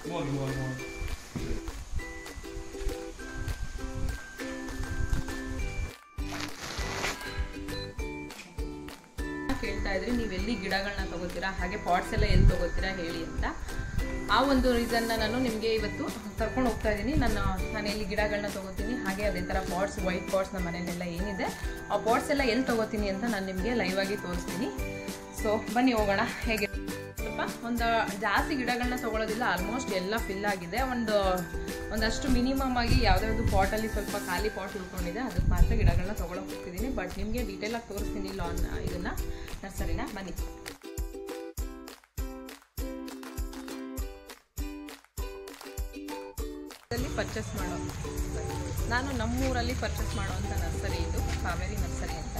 Mål, mål, mål. ಕೇಳ್ತಾ ಇದ್ರಿ ನೀವು ಎಲ್ಲಿ ಗಿಡಗಳನ್ನ ತಗೋತೀರಾ ಹಾಗೆ ಪಾಟ್ಸ್ ಎಲ್ಲ ಎಲ್ಲಿ ತಗೋತೀರಾ ಹೇಳಿ ಅಂತ ಆ ಒಂದು ರೀಸನ್ನ ನಾನು ನಿಮಗೆ ಇವತ್ತು ಕರ್ಕೊಂಡು ಹೋಗ್ತಾ ಇದ್ದೀನಿ ನಾನು ನಾನು ಎಲ್ಲಿ ಗಿಡಗಳನ್ನ ತಗೋತೀನಿ ಹಾಗೆ ಅದೇ ಥರ ಪಾಟ್ಸ್ ವೈಟ್ ಪಾಟ್ಸ್ ನಮ್ಮ ಮನೆಯಲ್ಲೆಲ್ಲ ಏನಿದೆ ಆ ಪಾಟ್ಸ್ ಎಲ್ಲ ಎಲ್ಲಿ ತಗೋತೀನಿ ಅಂತ ನಾನು ನಿಮಗೆ ಲೈವ್ ಆಗಿ ತೋರಿಸ್ತೀನಿ ಸೊ ಬನ್ನಿ ಹೋಗೋಣ ಹೇಗೆ ಸ್ವಲ್ಪ ಒಂದು ಜಾಸ್ತಿ ಗಿಡಗಳನ್ನ ತಗೊಳ್ಳೋದಿಲ್ಲ ಆಲ್ಮೋಸ್ಟ್ ಎಲ್ಲ ಫಿಲ್ ಆಗಿದೆ ಒಂದು ಒಂದಷ್ಟು ಮಿನಿಮಮ್ ಆಗಿ ಯಾವುದಾದ್ರು ಪಾಟಲ್ಲಿ ಸ್ವಲ್ಪ ಖಾಲಿ ಪಾಟ್ ಉಳ್ಕೊಂಡಿದೆ ಅದಕ್ಕೆ ಮಾತ್ರ ಗಿಡಗಳನ್ನ ತಗೊಳಕ್ ಹೋಗ್ತಿದ್ದೀನಿ ಬಟ್ ನಿಮಗೆ ಡೀಟೇಲ್ ಆಗಿ ತೋರಿಸ್ತೀನಿ ಲಾನ್ ಇದನ್ನ ನರ್ಸರಿನ ಬನ್ನಿ ಪರ್ಚೇಸ್ ಮಾಡೋ ನಾನು ನಮ್ಮೂರಲ್ಲಿ ಪರ್ಚೇಸ್ ಮಾಡುವಂಥ ನರ್ಸರಿ ಇದು ಕಾವೇರಿ ನರ್ಸರಿ ಅಂತ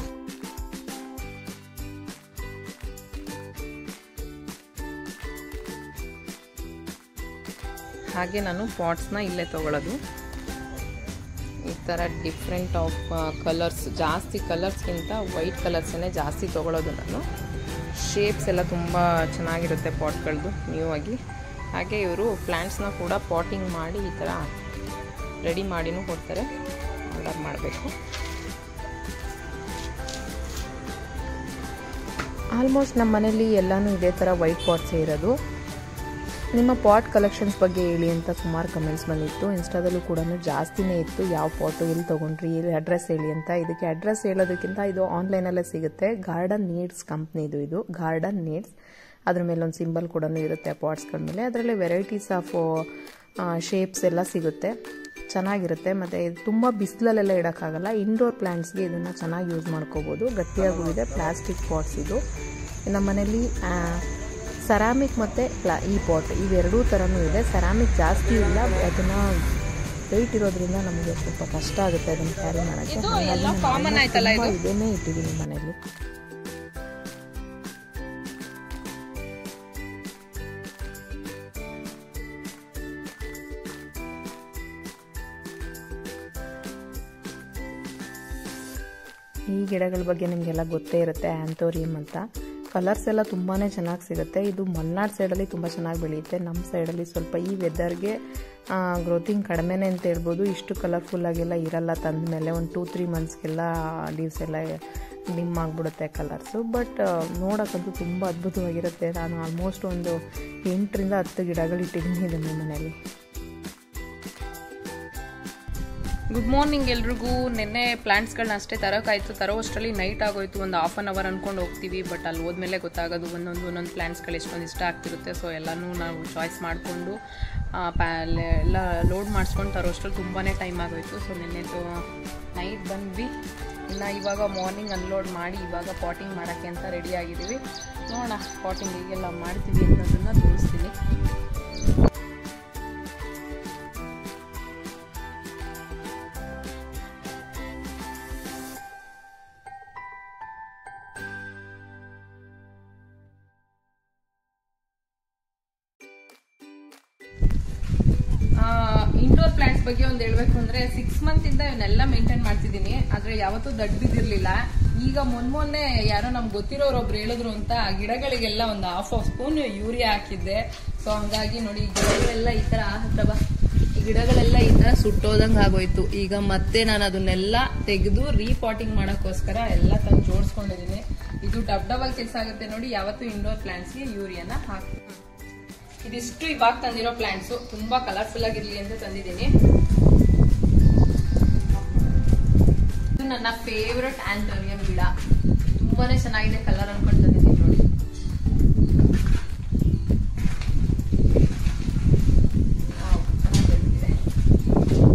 ಹಾಗೆ ನಾನು ಪಾಟ್ಸ್ನ ಇಲ್ಲೇ ತೊಗೊಳ್ಳೋದು ಈ ಥರ ಡಿಫ್ರೆಂಟ್ ಆಫ್ ಕಲರ್ಸ್ ಜಾಸ್ತಿ ಕಲರ್ಸ್ಗಿಂತ ವೈಟ್ ಕಲರ್ಸನ್ನೇ ಜಾಸ್ತಿ ತೊಗೊಳ್ಳೋದು ನಾನು ಶೇಪ್ಸ್ ಎಲ್ಲ ತುಂಬ ಚೆನ್ನಾಗಿರುತ್ತೆ ಪಾಟ್ಗಳದ್ದು ನ್ಯೂ ಆಗಿ ಹಾಗೆ ಇವರು ಪ್ಲ್ಯಾಂಟ್ಸ್ನ ಕೂಡ ಪಾಟಿಂಗ್ ಮಾಡಿ ಈ ಥರ ರೆಡಿ ಮಾಡಿನೂ ಕೊಡ್ತಾರೆ ಆರ್ಡರ್ ಮಾಡಬೇಕು ಆಲ್ಮೋಸ್ಟ್ ನಮ್ಮ ಮನೇಲಿ ಎಲ್ಲನೂ ಇದೇ ಥರ ವೈಟ್ ಪಾಟ್ಸೇ ಇರೋದು ನಿಮ್ಮ ಪಾಟ್ ಕಲೆಕ್ಷನ್ಸ್ ಬಗ್ಗೆ ಹೇಳಿ ಅಂತ ಸುಮಾರು ಕಮೆಂಟ್ಸ್ ಬಂದಿತ್ತು ಇನ್ಸ್ಟಾದಲ್ಲೂ ಕೂಡ ಜಾಸ್ತಿನೇ ಇತ್ತು ಯಾವ ಪಾಟು ಎಲ್ಲಿ ತೊಗೊಂಡ್ರಿ ಎಲ್ಲಿ ಅಡ್ರೆಸ್ ಹೇಳಿ ಅಂತ ಇದಕ್ಕೆ ಅಡ್ರೆಸ್ ಹೇಳೋದಕ್ಕಿಂತ ಇದು ಆನ್ಲೈನಲ್ಲೇ ಸಿಗುತ್ತೆ ಗಾರ್ಡನ್ ನೀಡ್ಸ್ ಕಂಪ್ನಿದು ಇದು ಗಾರ್ಡನ್ ನೀಡ್ಸ್ ಅದ್ರ ಮೇಲೆ ಒಂದು ಸಿಂಬಲ್ ಕೂಡ ಇರುತ್ತೆ ಪಾಟ್ಸ್ಗಳ ಮೇಲೆ ಅದರಲ್ಲಿ ವೆರೈಟೀಸ್ ಆಫ್ ಶೇಪ್ಸ್ ಎಲ್ಲ ಸಿಗುತ್ತೆ ಚೆನ್ನಾಗಿರುತ್ತೆ ಮತ್ತು ಇದು ತುಂಬ ಬಿಸಿಲಲ್ಲೆಲ್ಲ ಇಡೋಕ್ಕಾಗಲ್ಲ ಇಂಡೋರ್ ಪ್ಲ್ಯಾಂಟ್ಸ್ಗೆ ಇದನ್ನು ಚೆನ್ನಾಗಿ ಯೂಸ್ ಮಾಡ್ಕೋಬೋದು ಗಟ್ಟಿಯಾಗೂ ಇದೆ ಪ್ಲಾಸ್ಟಿಕ್ ಪಾಟ್ಸ್ ಇದು ನಮ್ಮ ಮನೇಲಿ ಸೆರಾಮಿಕ್ ಮತ್ತು ಪ್ಲಾ ಈ ಪಾಟ್ ಇವೆರಡೂ ಥರನೂ ಇದೆ ಸೆರಾಮಿಕ್ ಜಾಸ್ತಿ ಇಲ್ಲ ಅದನ್ನು ವೆಯ್ಟ್ ಇರೋದ್ರಿಂದ ನಮಗೆ ಸ್ವಲ್ಪ ಕಷ್ಟ ಆಗುತ್ತೆ ಅದನ್ನು ಕ್ಯಾರಿ ಮಾಡೋಕ್ಕೆ ಇದು ಹಾಗಾಗಿ ಎಲ್ಲ ನಾನು common almost ಆಯ್ತಲ್ಲ ತುಂಬ ಇದು? ಇದನ್ನೇ ಇಟ್ಟಿದ್ದೀನಿ ಮನೇಲಿ ಈ ಗಿಡಗಳ ಬಗ್ಗೆ ನಿಮಗೆಲ್ಲ ಗೊತ್ತೇ ಇರುತ್ತೆ ಆ್ಯಂಥೋರಿಯಂ ಅಂತ ಕಲರ್ಸ್ ಎಲ್ಲ ತುಂಬಾ ಚೆನ್ನಾಗಿ ಸಿಗುತ್ತೆ ಇದು ಮಲ್ನಾಡ್ ಸೈಡಲ್ಲಿ ತುಂಬ ಚೆನ್ನಾಗಿ ಬೆಳೆಯುತ್ತೆ ನಮ್ಮ ಸೈಡಲ್ಲಿ ಸ್ವಲ್ಪ ಈ ವೆದರ್ಗೆ ಗ್ರೋತಿಂಗ್ ಕಡಿಮೆನೇ ಅಂತ ಹೇಳ್ಬೋದು ಇಷ್ಟು ಕಲರ್ಫುಲ್ಲಾಗೆಲ್ಲ ಇರಲ್ಲ ತಂದ ಮೇಲೆ ಒಂದು ಟೂ ತ್ರೀ ಮಂತ್ಸ್ಗೆಲ್ಲ ಲೀವ್ಸ್ ಎಲ್ಲ ಡಿಮ್ ಆಗಿಬಿಡುತ್ತೆ ಕಲರ್ಸು ಬಟ್ ನೋಡೋಕ್ಕಂತೂ ತುಂಬ ಅದ್ಭುತವಾಗಿರುತ್ತೆ ನಾನು ಆಲ್ಮೋಸ್ಟ್ ಒಂದು ಎಂಟರಿಂದ ಹತ್ತು ಗಿಡಗಳು ಇಟ್ಟಿದ್ದೀನಿ ಇದನ್ನು ಮನೇಲಿ ಗುಡ್ ಮಾರ್ನಿಂಗ್ ಎಲ್ರಿಗೂ ನಿನ್ನೆ ಪ್ಲಾಂಟ್ಸ್ಗಳನ್ನ ಅಷ್ಟೇ ತರೋಕ್ಕಾಯ್ತು ತರೋ ಅಷ್ಟರಲ್ಲಿ ನೈಟ್ ಆಗೋಯ್ತು ಒಂದು ಹಾಫ್ ಆನ್ ಅವರ್ ಅಂದ್ಕೊಂಡು ಹೋಗ್ತೀವಿ ಬಟ್ ಅಲ್ಲಿ ಹೋದ್ಮೇಲೆ ಗೊತ್ತಾಗೋದು ಒಂದೊಂದು ಒಂದೊಂದು ಪ್ಲಾಂಟ್ಸ್ಗಳು ಎಷ್ಟೊಂದು ಇಷ್ಟ ಆಗ್ತಿರುತ್ತೆ ಸೊ ಎಲ್ಲನೂ ನಾವು ಚಾಯ್ಸ್ ಮಾಡಿಕೊಂಡು ಎಲ್ಲ ಲೋಡ್ ಮಾಡಿಸ್ಕೊಂಡು ತರೋ ಅಷ್ಟರಲ್ಲಿ ತುಂಬಾ ಟೈಮ್ ಆಗೋಯ್ತು ಸೊ ನಿನ್ನೆದು ನೈಟ್ ಬಂದ್ವಿ ಇನ್ನು ಇವಾಗ ಮಾರ್ನಿಂಗ್ ಅನ್ಲೋಡ್ ಮಾಡಿ ಇವಾಗ ಪಾಟಿಂಗ್ ಮಾಡೋಕ್ಕೆ ಅಂತ ರೆಡಿ ಆಗಿದ್ದೀವಿ ನೋಡೋಣ ಪಾಟಿಂಗ್ ಹೀಗೆಲ್ಲ ಮಾಡ್ತೀವಿ ಅನ್ನೋದನ್ನು ತೋರಿಸ್ತೀನಿ ಇಂಡೋರ್ ಪ್ಲಾಂಟ್ಸ್ ಬಗ್ಗೆ ಒಂದು ಹೇಳ್ಬೇಕು ಅಂದ್ರೆ ಸಿಕ್ಸ್ ಮಂತ್ ಇಂದ ಇವನ್ನೆಲ್ಲ ಮೇಂಟೈನ್ ಮಾಡ್ತಿದ್ದೀನಿ ಆದ್ರೆ ಯಾವತ್ತೂ ದಡ್ ಬಿದ್ದಿರ್ಲಿಲ್ಲ ಈಗ ಮೊನ್ನೆ ಯಾರೋ ನಮ್ಗೆ ಗೊತ್ತಿರೋರು ಒಬ್ರು ಹೇಳಿದ್ರು ಅಂತ ಆ ಗಿಡಗಳಿಗೆಲ್ಲ ಒಂದು ಹಾಫ್ ಆಫ್ ಸ್ಪೂನ್ ಯೂರಿಯಾ ಹಾಕಿದ್ದೆ ಸೊ ಹಂಗಾಗಿ ನೋಡಿ ಈ ಗಿಡಗಳೆಲ್ಲ ಈ ತರ ಹತ್ರ ಬಾ ಈ ಗಿಡಗಳೆಲ್ಲ ಈ ತರ ಸುಟ್ಟೋದಂಗ್ ಆಗೋಯ್ತು ಈಗ ಮತ್ತೆ ನಾನು ಅದನ್ನೆಲ್ಲ ತೆಗೆದು ರೀಪಾಟಿಂಗ್ ಮಾಡಕ್ಕೋಸ್ಕರ ಎಲ್ಲ ತಂದು ಜೋಡಿಸ್ಕೊಂಡಿದ್ದೀನಿ ಇದು ಡಬ್ ಡಬಲ್ ಕೆಲಸ ಆಗುತ್ತೆ ನೋಡಿ ಯಾವತ್ತು ಇಂಡೋರ್ ಪ್ಲಾಂಟ್ಸ್ಗೆ ಯೂರಿಯಾನ ಹಾಕಿ ಇದಿಷ್ಟು ಇವಾಗ ತಂದಿರೋ ಪ್ಲಾಂಟ್ಸ್ ತುಂಬಾ ಕಲರ್ಫುಲ್ ಆಗಿರ್ಲಿ ಅಂತ ತಂದಿದ್ದೀನಿ ಇದು ನನ್ನ ಫೇವ್ರೆಟ್ ಆಂಟೋನಿಯಂ ಗಿಡ ತುಂಬಾನೇ ಚೆನ್ನಾಗಿದೆ ಕಲರ್ ಅನ್ಕೊಂಡು ತಂದಿದ್ದೀನಿ ನೋಡಿ Wow, ಚೆನ್ನಾಗ್ ಬೆಳ್ದಿದೆ.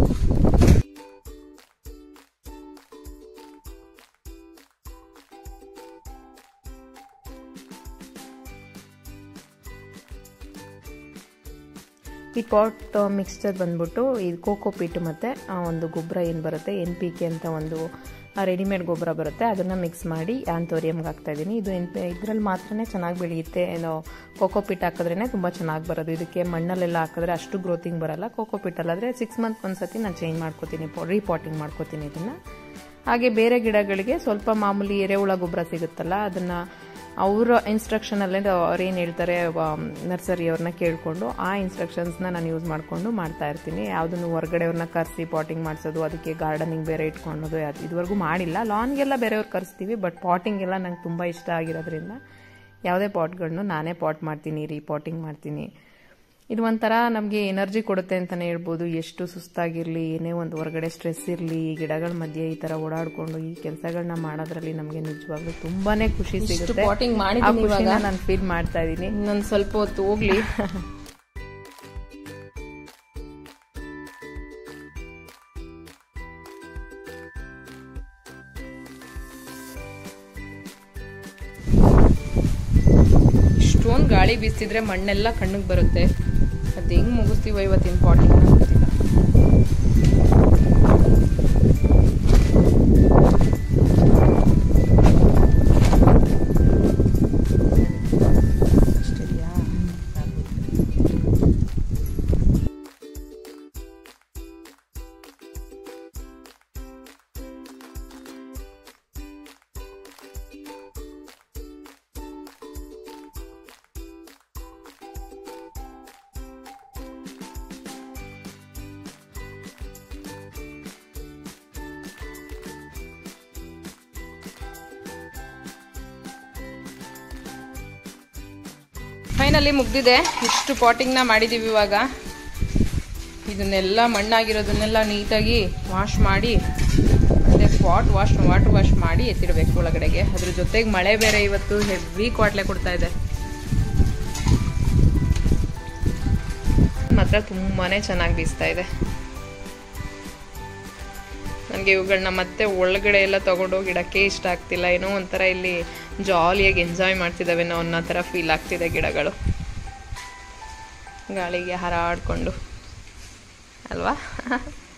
ಈ ಪಾಟ್ ಮಿಕ್ಸ್ಚರ್ ಬಂದ್ಬಿಟ್ಟು ಇದು ಕೋಕೋ ಪೀಟ್ ಮತ್ತು ಒಂದು ಗೊಬ್ಬರ ಏನು ಬರುತ್ತೆ ಎನ್ ಪಿ ಕೆ ಅಂತ ಒಂದು ರೆಡಿಮೇಡ್ ಗೊಬ್ಬರ ಬರುತ್ತೆ ಅದನ್ನು ಮಿಕ್ಸ್ ಮಾಡಿ ಆಂಥೋರಿಯಮ್ಗೆ ಹಾಕ್ತಾ ಇದ್ದೀನಿ ಇದು ಎನ್ ಪಿ ಇದರಲ್ಲಿ ಮಾತ್ರನೇ ಚೆನ್ನಾಗಿ ಬೆಳೆಯುತ್ತೆ ಏನು ಕೋಕೋ ಪಿಟ್ ಹಾಕಿದ್ರೇ ತುಂಬ ಚೆನ್ನಾಗಿ ಬರೋದು ಇದಕ್ಕೆ ಮಣ್ಣಲ್ಲೆಲ್ಲ ಹಾಕಿದ್ರೆ ಅಷ್ಟು ಗ್ರೋತಿಂಗ್ ಬರಲ್ಲ ಕೋಕೋ ಪಿಟ್ಟಲ್ಲಾದರೆ ಸಿಕ್ಸ್ ಮಂತ್ ಒಂದ್ಸತಿ ನಾನು ಚೇಂಜ್ ಮಾಡ್ಕೋತೀನಿ ರೀಪಾಟಿಂಗ್ ಮಾಡ್ಕೋತೀನಿ ಇದನ್ನು ಹಾಗೆ ಬೇರೆ ಗಿಡಗಳಿಗೆ ಸ್ವಲ್ಪ ಮಾಮೂಲಿ ಎರೆಹುಳ ಗೊಬ್ಬರ ಸಿಗುತ್ತಲ್ಲ ಅದನ್ನು ಅವರ ಇನ್ಸ್ಟ್ರಕ್ಷನಲ್ಲೇ ಅವ್ರು ಏನು ಹೇಳ್ತಾರೆ ನರ್ಸರಿ ಅವ್ರನ್ನ ಕೇಳಿಕೊಂಡು ಆ ಇನ್ಸ್ಟ್ರಕ್ಷನ್ಸ್ನ ನಾನು ಯೂಸ್ ಮಾಡಿಕೊಂಡು ಮಾಡ್ತಾ ಇರ್ತೀನಿ ಯಾವುದನ್ನು ಹೊರಗಡೆಯವ್ರನ್ನ ಕರೆಸಿ ಪಾಟಿಂಗ್ ಮಾಡಿಸೋದು ಅದಕ್ಕೆ ಗಾರ್ಡನಿಂಗ್ ಬೇರೆ ಇಟ್ಕೊಳ್ಳೋದು ಅದು ಇದುವರೆಗೂ ಮಾಡಿಲ್ಲ ಲಾನ್ಗೆಲ್ಲ ಬೇರೆಯವ್ರು ಕರೆಸ್ತೀವಿ ಬಟ್ ಪಾಟಿಂಗ್ ಎಲ್ಲ ನಂಗೆ ತುಂಬ ಇಷ್ಟ ಆಗಿರೋದ್ರಿಂದ ಯಾವುದೇ ಪಾಟ್ಗಳನ್ನು ನಾನೇ ಪಾಟ್ ಮಾಡ್ತೀನಿ ರೀಪಾಟಿಂಗ್ ಮಾಡ್ತೀನಿ ಇದು ಒಂಥರ ನಮಗೆ ಎನರ್ಜಿ ಕೊಡುತ್ತೆ ಅಂತಲೇ ಹೇಳ್ಬೋದು ಎಷ್ಟು ಸುಸ್ತಾಗಿರಲಿ ಏನೇ ಒಂದು ಹೊರಗಡೆ ಸ್ಟ್ರೆಸ್ ಇರಲಿ ಗಿಡಗಳ ಮಧ್ಯೆ ಈ ಥರ ಓಡಾಡ್ಕೊಂಡು ಈ ಕೆಲಸಗಳನ್ನ ಮಾಡೋದ್ರಲ್ಲಿ ನಮಗೆ ನಿಜವಾಗ್ಲೂ ತುಂಬಾನೇ ಖುಷಿ ಸಿಗುತ್ತೆ ಪಾಟಿಂಗ್ ಆ ಮಾಡಿದ್ದೀನಿ ಇವಾಗ ಖುಷಿನ ನಾನು ಫೀಲ್ ಮಾಡ್ತಾ ಇದ್ದೀನಿ ಇನ್ನೊಂದು ಸ್ವಲ್ಪ ಹೊತ್ತು ಹೋಗ್ಲಿ ಇಷ್ಟೊಂದು ಗಾಳಿ ಬೀಸ್ತಿದ್ರೆ ಮಣ್ಣೆಲ್ಲ ಕಣ್ಣಿಗೆ ಬರುತ್ತೆ ಅದು ಹೆಂಗ್ ಮುಗಿಸ್ತೀವೋ ಇವತ್ತಿನ ಪಾಟಿಂಗ್ ಗೊತ್ತಿಲ್ಲ ಅಷ್ಟಿದೆಯಾ ಫೈನಲಿ ಮುಗ್ದಿದೆ ಇಷ್ಟು ಪಾಟಿಂಗ್ನ ಮಾಡಿದ್ದೀವಿ ಇವಾಗ ಇದನ್ನೆಲ್ಲ ಮಣ್ಣಾಗಿರೋದನ್ನೆಲ್ಲ ನೀಟಾಗಿ ವಾಶ್ ಮಾಡಿ ಮತ್ತೆ ಪಾಟ್ ವಾಶ್ ವಾಟರ್ ವಾಶ್ ಮಾಡಿ ಎತ್ತಿಡಬೇಕು ಒಳಗಡೆಗೆ ಅದ್ರ ಜೊತೆಗೆ ಮಳೆ ಬೇರೆ ಇವತ್ತು ಹೆವಿ ಕ್ವಾಟ್ಲೆ ಕೊಡ್ತಾ ಇದೆ ಮಾತ್ರ ತುಂಬಾನೇ ಚೆನ್ನಾಗಿ ಬೀಸ್ತಾ ಇದೆ ನನಗೆ ಇವುಗಳನ್ನ ಮತ್ತೆ ಒಳಗಡೆ ಎಲ್ಲ ತಗೊಂಡೋಗಿ ಇಡಕ್ಕೆ ಇಷ್ಟ ಆಗ್ತಿಲ್ಲ ಏನೋ ಒಂಥರ ಇಲ್ಲಿ ಜಾಲಿಯಾಗಿ ಎಂಜಾಯ್ ಮಾಡ್ತಿದ್ದಾವೇನೋ ಅನ್ನೋ ಥರ ಫೀಲ್ ಆಗ್ತಿದೆ ಗಿಡಗಳು ಗಾಳಿಗೆ ಹಾರಾಡ್ಕೊಂಡು ಅಲ್ವಾ